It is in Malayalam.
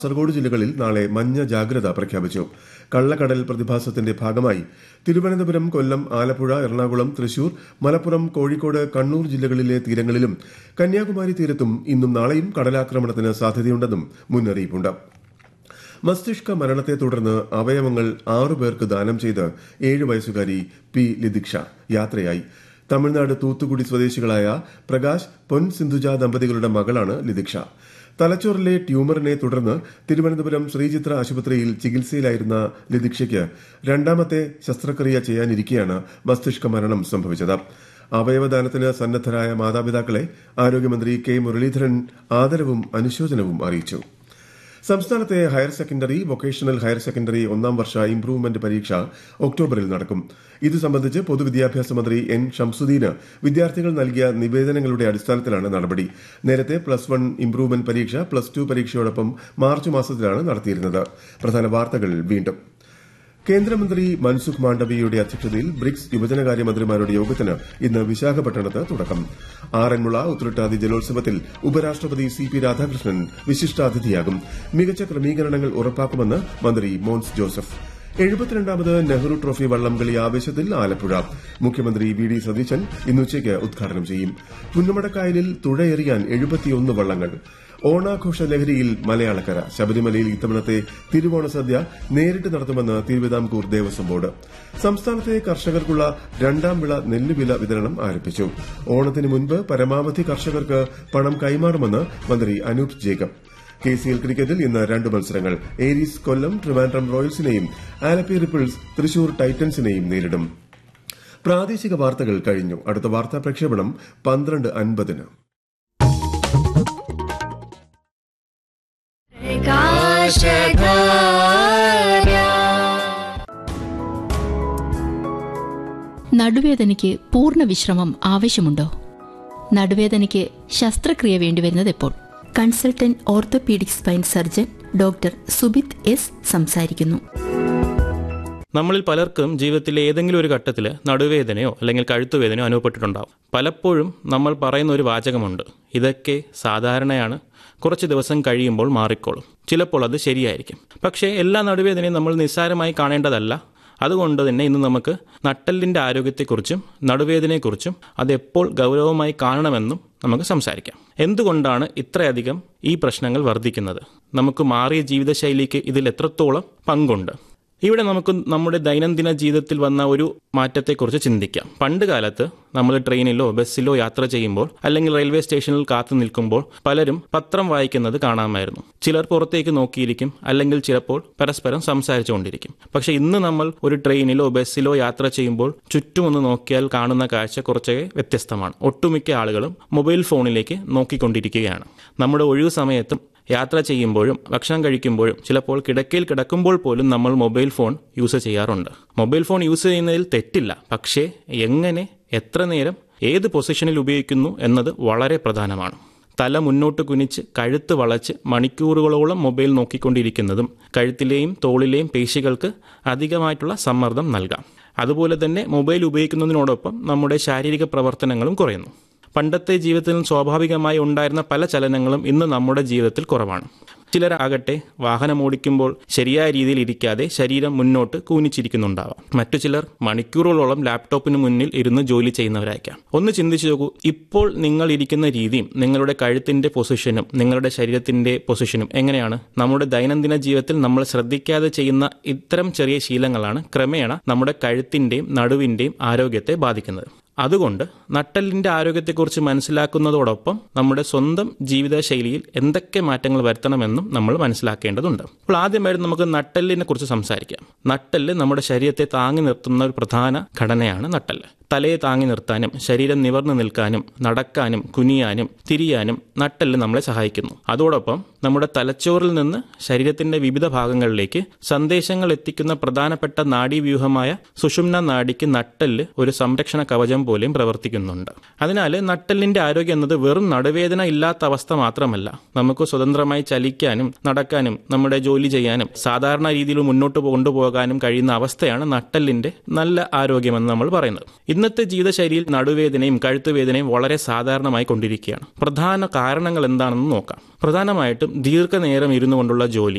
കാസർഗോഡ് ജില്ലകളിൽ നാളെ മഞ്ഞ ജാഗ്രത പ്രഖ്യാപിച്ചു കള്ളക്കടൽ പ്രതിഭാസത്തിന്റെ ഭാഗമായി തിരുവനന്തപുരം കൊല്ലം ആലപ്പുഴ എറണാകുളം തൃശൂർ മലപ്പുറം കോഴിക്കോട് കണ്ണൂർ ജില്ലകളിലെ തീരങ്ങളിലും കന്യാകുമാരി തീരത്തും ഇന്നും നാളെയും കടലാക്രമണത്തിന് സാധ്യതയുണ്ടെന്നും മുന്നറിയിപ്പുണ്ട് മസ്തിഷ്ക മരണത്തെ തുടർന്ന് അവയവങ്ങൾ ആറുപേർക്ക് ദാനം ചെയ്ത് ഏഴ് വയസ്സുകാരി പി ലിദിക്ഷ യാത്രയായി തമിഴ്നാട് തൂത്തുക്കുടി സ്വദേശികളായ പ്രകാശ് പൊൻ സിന്ധുജ ദമ്പതികളുടെ മകളാണ് ലിദിക്ഷ തലച്ചോറിലെ ട്യൂമറിനെ തുടർന്ന് തിരുവനന്തപുരം ശ്രീചിത്ര ആശുപത്രിയിൽ ചികിത്സയിലായിരുന്ന ലിദിക്ഷയ്ക്ക് രണ്ടാമത്തെ ശസ്ത്രക്രിയ ചെയ്യാനിരിക്കെയാണ് മസ്തിഷ്ക മരണം സംഭവിച്ചത് അവയവദാനത്തിന് സന്നദ്ധരായ മാതാപിതാക്കളെ ആരോഗ്യമന്ത്രി കെ മുരളീധരൻ ആദരവും അനുശോചനവും അറിയിച്ചു സംസ്ഥാനത്തെ higher secondary vocational higher secondary ഒന്നാം വർഷ ഇംപ്രൂവ്മെന്റ് പരീക്ഷ ഒക്ടോബറിൽ നടക്കും ഇത് സംബന്ധിച്ച് പൊതുവിദ്യാഭ്യാസ മന്ത്രി എൻ ഷംസുദ്ദീന് വിദ്യാർത്ഥികൾ നൽകിയ നിവേദനങ്ങളുടെ അടിസ്ഥാനത്തിലാണ് നടപടി നേരത്തെ പ്ലസ് വൺ ഇംപ്രൂവ്മെന്റ് പരീക്ഷ പ്ലസ് ടു പരീക്ഷയോടൊപ്പം മാർച്ച് മാസത്തിലാണ് നടത്തിയിരുന്നത് പ്രധാന വാർത്തകൾ വീണ്ടും കേന്ദ്രമന്ത്രി മൻസുഖ് മാണ്ഡവ്യയുടെ അധ്യക്ഷതയിൽ ബ്രിക്സ് യുവജനകാര്യ മന്ത്രിമാരുടെ യോഗത്തിന് ഇന്ന് വിശാഖപട്ടണത്ത് തുടക്കം ആറന്മുള ഉത്രട്ടാതി ജലോത്സവത്തിൽ ഉപരാഷ്ട്രപതി സി പി രാധാകൃഷ്ണൻ വിശിഷ്ടാതിഥിയാകും മികച്ച ക്രമീകരണങ്ങൾ ഉറപ്പാക്കുമെന്ന് മന്ത്രി മോൻസ് ജോസഫ് എഴുപത്തിരണ്ടാമത് നെഹ്റു ട്രോഫി വള്ളംകളി ആവേശത്തിൽ ആലപ്പുഴ മുഖ്യമന്ത്രി വി ഡി സതീശൻ ഇന്നുച്ചയ്ക്ക് ഉദ്ഘാടനം ചെയ്യും പുന്നമടക്കായലിൽ തുഴയെറിയാൻ എഴുപത്തിയൊന്ന് വള്ളങ്ങൾ ഓണാഘോഷ ലഹരിയിൽ മലയാളക്കര ശബരിമലയിൽ ഇത്തവണത്തെ തിരുവോണ സദ്യ നേരിട്ട് നടത്തുമെന്ന് തിരുവിതാംകൂർ ദേവസ്വം ബോർഡ് സംസ്ഥാനത്തെ കർഷകർക്കുള്ള രണ്ടാം വിള നെല്ലുവില വിതരണം ആരംഭിച്ചു ഓണത്തിന് മുൻപ് പരമാവധി കർഷകർക്ക് പണം കൈമാറുമെന്ന് മന്ത്രി Anoop Jacob K C L ക്രിക്കറ്റിൽ ഇന്ന് രണ്ട് മത്സരങ്ങൾ ഏരീസ് കൊല്ലം ട്രിവാൻഡ്രം റോയൽസിനെയും ആലപ്പി റിപ്പിൾസ് തൃശൂർ ടൈറ്റൻസിനെയും നേരിടും പ്രാദേശിക വാർത്തകൾ കഴിഞ്ഞു അടുത്ത വാർത്താ പ്രക്ഷേപണം പന്ത്രണ്ട് അൻപതിന് നടുവേദനയ്ക്ക് പൂർണ്ണ വിശ്രമം ആവശ്യമുണ്ടോ നടുവേദനയ്ക്ക് ശസ്ത്രക്രിയ വേണ്ടിവരുന്നത് എപ്പോൾ consultant orthopaedic spine surgeon doctor Subith S സംസാരിക്കുന്നു നമ്മളിൽ പലർക്കും ജീവിതത്തിലെ ഏതെങ്കിലും ഒരു ഘട്ടത്തിൽ നടുവേദനയോ അല്ലെങ്കിൽ കഴുത്തുവേദനയോ അനുഭവപ്പെട്ടിട്ടുണ്ടാവും പലപ്പോഴും നമ്മൾ പറയുന്ന ഒരു വാചകമുണ്ട് ഇതൊക്കെ സാധാരണയാണ് കുറച്ച് ദിവസം കഴിയുമ്പോൾ മാറിക്കോളും ചിലപ്പോൾ അത് ശരിയായിരിക്കും പക്ഷേ എല്ലാ നടുവേദനയും നമ്മൾ നിസ്സാരമായി കാണേണ്ടതല്ല അതുകൊണ്ട് തന്നെ ഇന്ന് നമുക്ക് നട്ടലിൻ്റെ ആരോഗ്യത്തെക്കുറിച്ചും നടുവേദനയെക്കുറിച്ചും അത് എപ്പോൾ ഗൗരവമായി കാണണമെന്നും നമുക്ക് സംസാരിക്കാം എന്തുകൊണ്ടാണ് ഇത്രയധികം ഈ പ്രശ്നങ്ങൾ വർദ്ധിക്കുന്നത് നമുക്ക് മാറിയ ജീവിതശൈലിക്ക് ഇതിൽ എത്രത്തോളം പങ്കുണ്ട് ഇവിടെ നമുക്ക് നമ്മുടെ ദൈനംദിന ജീവിതത്തിൽ വന്ന ഒരു മാറ്റത്തെക്കുറിച്ച് ചിന്തിക്കാം പണ്ട് കാലത്ത് നമ്മൾ ട്രെയിനിലോ ബസ്സിലോ യാത്ര ചെയ്യുമ്പോൾ അല്ലെങ്കിൽ റെയിൽവേ സ്റ്റേഷനിൽ കാത്തു നിൽക്കുമ്പോൾ പലരും പത്രം വായിക്കുന്നത് കാണാമായിരുന്നു ചിലർ പുറത്തേക്ക് നോക്കിയിരിക്കും അല്ലെങ്കിൽ ചിലപ്പോൾ പരസ്പരം സംസാരിച്ചുകൊണ്ടിരിക്കും പക്ഷെ ഇന്ന് നമ്മൾ ഒരു ട്രെയിനിലോ ബസ്സിലോ യാത്ര ചെയ്യുമ്പോൾ ചുറ്റുമൊന്ന് നോക്കിയാൽ കാണുന്ന കാഴ്ച കുറച്ചേ വ്യത്യസ്തമാണ് ഒട്ടുമിക്ക ആളുകളും മൊബൈൽ ഫോണിലേക്ക് നോക്കിക്കൊണ്ടിരിക്കുകയാണ് നമ്മുടെ ഒഴിവു സമയത്തും യാത്ര ചെയ്യുമ്പോഴും ഭക്ഷണം കഴിക്കുമ്പോഴും ചിലപ്പോൾ കിടക്കയിൽ കിടക്കുമ്പോൾ പോലും നമ്മൾ മൊബൈൽ ഫോൺ യൂസ് ചെയ്യാറുണ്ട് മൊബൈൽ ഫോൺ യൂസ് ചെയ്യുന്നതിൽ തെറ്റില്ല പക്ഷേ എങ്ങനെ എത്ര നേരം ഏത് പൊസിഷനിൽ ഉപയോഗിക്കുന്നു എന്നത് വളരെ പ്രധാനമാണ് തല മുന്നോട്ട് കുനിച്ച് കഴുത്ത് വളച്ച് മണിക്കൂറുകളോളം മൊബൈൽ നോക്കിക്കൊണ്ടിരിക്കുന്നതും കഴുത്തിലെയും തോളിലെയും പേശികൾക്ക് അധികമായിട്ടുള്ള സമ്മർദ്ദം നൽകാം അതുപോലെ തന്നെ മൊബൈൽ ഉപയോഗിക്കുന്നതിനോടൊപ്പം നമ്മുടെ ശാരീരിക പ്രവർത്തനങ്ങളും കുറയുന്നു പണ്ടത്തെ ജീവിതത്തിൽ സ്വാഭാവികമായി ഉണ്ടായിരുന്ന പല ചലനങ്ങളും ഇന്ന് നമ്മുടെ ജീവിതത്തിൽ കുറവാണ് ചിലരാകട്ടെ വാഹനം ഓടിക്കുമ്പോൾ ശരിയായ രീതിയിൽ ഇരിക്കാതെ ശരീരം മുന്നോട്ട് കൂനിച്ചിരിക്കുന്നുണ്ടാവാം മറ്റു ചിലർ മണിക്കൂറുകളോളം ലാപ്ടോപ്പിന് മുന്നിൽ ഇരുന്ന് ജോലി ചെയ്യുന്നവരായിരിക്കാം ഒന്ന് ചിന്തിച്ചു നോക്കൂ ഇപ്പോൾ നിങ്ങൾ ഇരിക്കുന്ന രീതിയും നിങ്ങളുടെ കഴുത്തിന്റെ പൊസിഷനും നിങ്ങളുടെ ശരീരത്തിന്റെ പൊസിഷനും എങ്ങനെയാണ് നമ്മുടെ ദൈനംദിന ജീവിതത്തിൽ നമ്മൾ ശ്രദ്ധിക്കാതെ ചെയ്യുന്ന ഇത്തരം ചെറിയ ശീലങ്ങളാണ് ക്രമേണ നമ്മുടെ കഴുത്തിന്റെയും നടുവിന്റെയും ആരോഗ്യത്തെ ബാധിക്കുന്നത് അതുകൊണ്ട് നട്ടലിന്റെ ആരോഗ്യത്തെക്കുറിച്ച് മനസ്സിലാക്കുന്നതോടൊപ്പം നമ്മുടെ സ്വന്തം ജീവിതശൈലിയിൽ എന്തൊക്കെ മാറ്റങ്ങൾ വരുത്തണമെന്നും നമ്മൾ മനസ്സിലാക്കേണ്ടതുണ്ട് അപ്പോൾ ആദ്യമായിട്ട് നമുക്ക് നട്ടലിനെ കുറിച്ച് സംസാരിക്കാം നട്ടല് നമ്മുടെ ശരീരത്തെ താങ്ങി നിർത്തുന്ന ഒരു പ്രധാന ഘടനയാണ് നട്ടല് തലയെ താങ്ങി നിർത്താനും ശരീരം നിവർന്നു നിൽക്കാനും നടക്കാനും കുനിയാനും തിരിയാനും നട്ടെല്ല് നമ്മളെ സഹായിക്കുന്നു അതോടൊപ്പം നമ്മുടെ തലച്ചോറിൽ നിന്ന് ശരീരത്തിന്റെ വിവിധ ഭാഗങ്ങളിലേക്ക് സന്ദേശങ്ങൾ എത്തിക്കുന്ന പ്രധാനപ്പെട്ട നാഡീവ്യൂഹമായ സുഷുമ്ന നാഡിക്ക് നട്ടെല്ല് ഒരു സംരക്ഷണ കവചം പോലെയും പ്രവർത്തിക്കുന്നുണ്ട് അതിനാൽ നട്ടെല്ലിന്റെ ആരോഗ്യം എന്നത് വെറും നടുവേദന ഇല്ലാത്ത അവസ്ഥ മാത്രമല്ല നമുക്ക് സ്വതന്ത്രമായി ചലിക്കാനും നടക്കാനും നമ്മുടെ ജോലി ചെയ്യാനും സാധാരണ രീതിയിൽ മുന്നോട്ട് കൊണ്ടുപോകാനും കഴിയുന്ന അവസ്ഥയാണ് നട്ടെല്ലിന്റെ നല്ല ആരോഗ്യമെന്ന് നമ്മൾ പറയുന്നത് ഇന്നത്തെ ജീവിതശൈലിയിൽ നടുവേദനയും കഴുത്തുവേദനയും വളരെ സാധാരണമായി കൊണ്ടിരിക്കുകയാണ് പ്രധാന കാരണങ്ങൾ എന്താണെന്ന് നോക്കാം പ്രധാനമായിട്ടും ദീർഘനേരം ഇരുന്നു കൊണ്ടുള്ള ജോലി